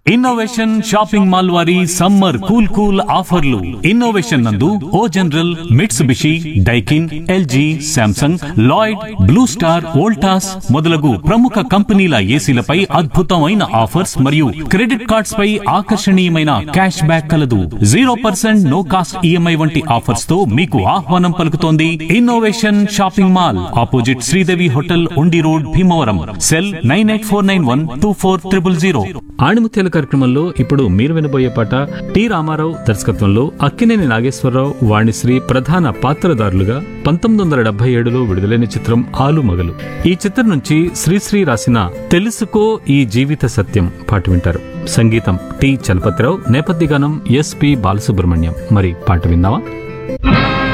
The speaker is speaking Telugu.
ఇన్నోవేషన్ షాపింగ్ మాల్ వారి సమ్మర్ కూల్ కూల్ ఆఫర్లు ఇన్నోవేషన్ నందు O General Mitsubishi Daikin LG Samsung Lloyd Blue Star Voltas మొదలగు ప్రముఖ కంపెనీల ఏసీలపై అద్భుతమైన ఆఫర్స్ మరియు క్రెడిట్ కార్డ్స్ పై ఆకర్షణీయమైన క్యాష్ బ్యాక్ కలదు zero percent no cost EMI వంటి ఆఫర్స్ తో మీకు ఆహ్వానం పలుకుతోంది innovation shopping mall opposite Sridevi hotel Undi road Bhimavaram cell nine eight four nine one two four triple zero ఆణిముత్యాల కార్యక్రమంలో ఇప్పుడు మీరు వినబోయే పాట టి రామారావు దర్శకత్వంలో అక్కినేని నాగేశ్వరరావు వాణిశ్రీ ప్రధాన పాత్రధారులుగా పంతొమ్మిది వందల డెబ్బై ఏడులో విడుదలైన చిత్రం ఆలు మగలు ఈ చిత్రం నుంచి శ్రీశ్రీ రాసిన తెలుసుకో ఈ జీవిత సత్యం పాట వింటారు సంగీతం టి చలపతిరావు నేపథ్య గానం ఎస్పి బాలసుబ్రహ్మణ్యం మరి పాట విందామా